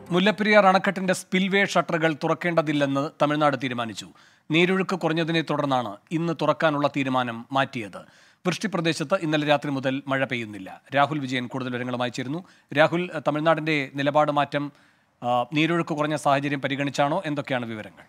മുല്ലപ്പെരിയാർ അണക്കെട്ടിന്റെ സ്പിൽവേ ഷട്ടറുകൾ തുറക്കേണ്ടതില്ലെന്ന് തമിഴ്നാട് തീരുമാനിച്ചു നീരൊഴുക്ക് കുറഞ്ഞതിനെ തുടർന്നാണ് ഇന്ന് തുറക്കാനുള്ള തീരുമാനം മാറ്റിയത് വൃഷ്ടി പ്രദേശത്ത് ഇന്നലെ രാത്രി മുതൽ മഴ പെയ്യുന്നില്ല രാഹുൽ വിജയൻ കൂടുതൽ വിവരങ്ങളുമായി ചേരുന്നു രാഹുൽ തമിഴ്നാടിന്റെ നിലപാട് മാറ്റം ആ, നീരൊഴുക്ക് കുറഞ്ഞ സാഹചര്യം പരിഗണിച്ചാണോ എന്തൊക്കെയാണ് വിവരങ്ങൾ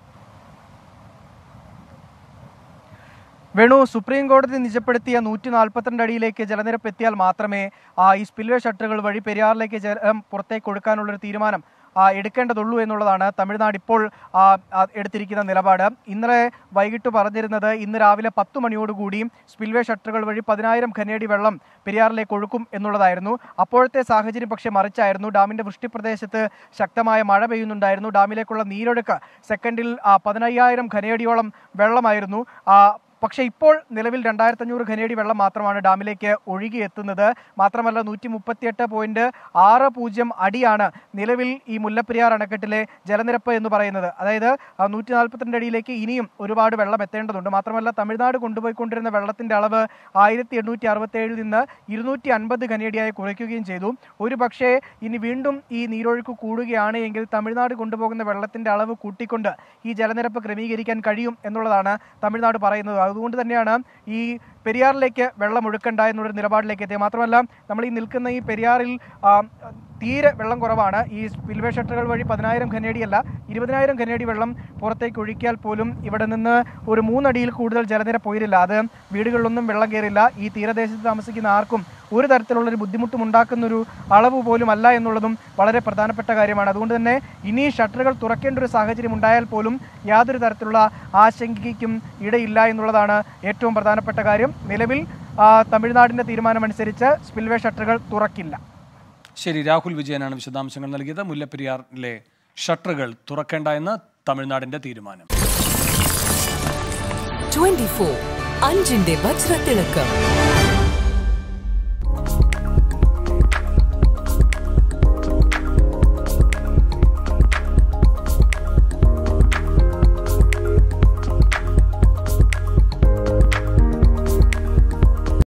വേണു സുപ്രീം കോടതി നിജപ്പെടുത്തിയ നൂറ്റി നാൽപ്പത്തിരണ്ട് അടിയിലേക്ക് ജലനിരപ്പ് എത്തിയാൽ മാത്രമേ ആ, ഈ സ്പിൽവേ ഷട്ടറുകൾ വഴി പെരിയാറിലേക്ക് ജലം പുറത്തേക്ക് ഒഴുക്കാനുള്ളൊരു തീരുമാനം ആ, എടുക്കേണ്ടതുള്ളൂ എന്നുള്ളതാണ് തമിഴ്നാട് ഇപ്പോൾ ആ, ആ, എടുത്തിരിക്കുന്ന നിലപാട് ഇന്നലെ വൈകിട്ട് പറഞ്ഞിരുന്നത് ഇന്ന് രാവിലെ പത്ത് മണിയോടുകൂടി സ്പിൽവേ ഷട്ടറുകൾ വഴി പതിനായിരം ഖനയടി വെള്ളം പെരിയാറിലേക്ക് ഒഴുക്കും എന്നുള്ളതായിരുന്നു അപ്പോഴത്തെ സാഹചര്യം പക്ഷേ മറിച്ചായിരുന്നു ഡാമിന്റെ വൃഷ്ടിപ്രദേശത്ത് ശക്തമായ മഴ പെയ്യുന്നുണ്ടായിരുന്നു ഡാമിലേക്കുള്ള നീരൊഴുക്ക് സെക്കൻഡിൽ ആ, പതിനയ്യായിരം ഖനയടിയോളം വെള്ളമായിരുന്നു ആ, പക്ഷേ ഇപ്പോൾ നിലവിൽ രണ്ടായിരത്തി അഞ്ഞൂറ് ഖനയടി വെള്ളം മാത്രമാണ് ഡാമിലേക്ക് ഒഴുകിയെത്തുന്നത് മാത്രമല്ല നൂറ്റി മുപ്പത്തിയെട്ട് പോയിന്റ് ആറ് പൂജ്യം അടിയാണ് നിലവിൽ ഈ മുല്ലപ്പെരിയാർ അണക്കെട്ടിലെ ജലനിരപ്പ് എന്ന് പറയുന്നത് അതായത് നൂറ്റി നാൽപ്പത്തിരണ്ട് അടിയിലേക്ക് ഇനിയും ഒരുപാട് വെള്ളം എത്തേണ്ടതുണ്ട് മാത്രമല്ല തമിഴ്നാട് കൊണ്ടുപോയിക്കൊണ്ടിരുന്ന വെള്ളത്തിന്റെ അളവ് ആയിരത്തി എണ്ണൂറ്റി അറുപത്തി നിന്ന് ഇരുന്നൂറ്റി അൻപത് ഖനയടിയായി കുറയ്ക്കുകയും ചെയ്തു ഒരു പക്ഷേ ഇനി വീണ്ടും ഈ നീരൊഴുക്ക് കൂടുകയാണ് എങ്കിൽ തമിഴ്നാട് കൊണ്ടുപോകുന്ന വെള്ളത്തിന്റെ അളവ് കൂട്ടിക്കൊണ്ട് ഈ ജലനിരപ്പ് ക്രമീകരിക്കാൻ കഴിയും എന്നുള്ളതാണ് തമിഴ്നാട് പറയുന്നത് അതുകൊണ്ട് തന്നെയാണ് ഈ പെരിയാറിലേക്ക് വെള്ളം ഒഴുക്കണ്ട എന്നുള്ളൊരു നിലപാടിലേക്ക് എത്തിയത് മാത്രമല്ല നമ്മൾ ഈ നിൽക്കുന്ന ഈ പെരിയാറിൽ ആ, തീരെ വെള്ളം കുറവാണ് ഈ സ്പിൽവേ ഷട്ടറുകൾ വഴി പതിനായിരം ഖനേടി അല്ല ഇരുപതിനായിരം ഖനേടി വെള്ളം പുറത്തേക്ക് ഒഴുക്കിയാൽ പോലും ഇവിടെ നിന്ന് ഒരു മൂന്നടിയിൽ കൂടുതൽ ജലനിരപ്പ് ഉയരില്ല അത് വീടുകളിലൊന്നും വെള്ളം കയറില്ല ഈ തീരദേശത്ത് താമസിക്കുന്ന ആർക്കും ഒരു തരത്തിലുള്ള ഒരു ബുദ്ധിമുട്ടും ഉണ്ടാക്കുന്ന ഒരു അളവ് പോലും അല്ല എന്നുള്ളതും വളരെ പ്രധാനപ്പെട്ട കാര്യമാണ് അതുകൊണ്ട് തന്നെ ഇനി ഷട്ടറുകൾ തുറക്കേണ്ട ഒരു സാഹചര്യം ഉണ്ടായാൽ പോലും യാതൊരു തരത്തിലുള്ള ആശങ്കയ്ക്കും ഇടയില്ല എന്നുള്ളതാണ് ഏറ്റവും പ്രധാനപ്പെട്ട കാര്യം നിലവിൽ ആ, തമിഴ്നാടിന്റെ തീരുമാനമനുസരിച്ച് സ്പിൽവേ ഷട്ടറുകൾ തുറക്കില്ല ശരി രാഹുൽ വിജയനാണ് വിശദാംശങ്ങൾ നൽകിയത് മുല്ലപ്പെരിയാറിലെ ഷട്ടറുകൾ തുറക്കേണ്ട എന്ന് തമിഴ്നാടിന്റെ തീരുമാനം 24 അഞ്ചിന്റെ വജ്രത്തിളക്കം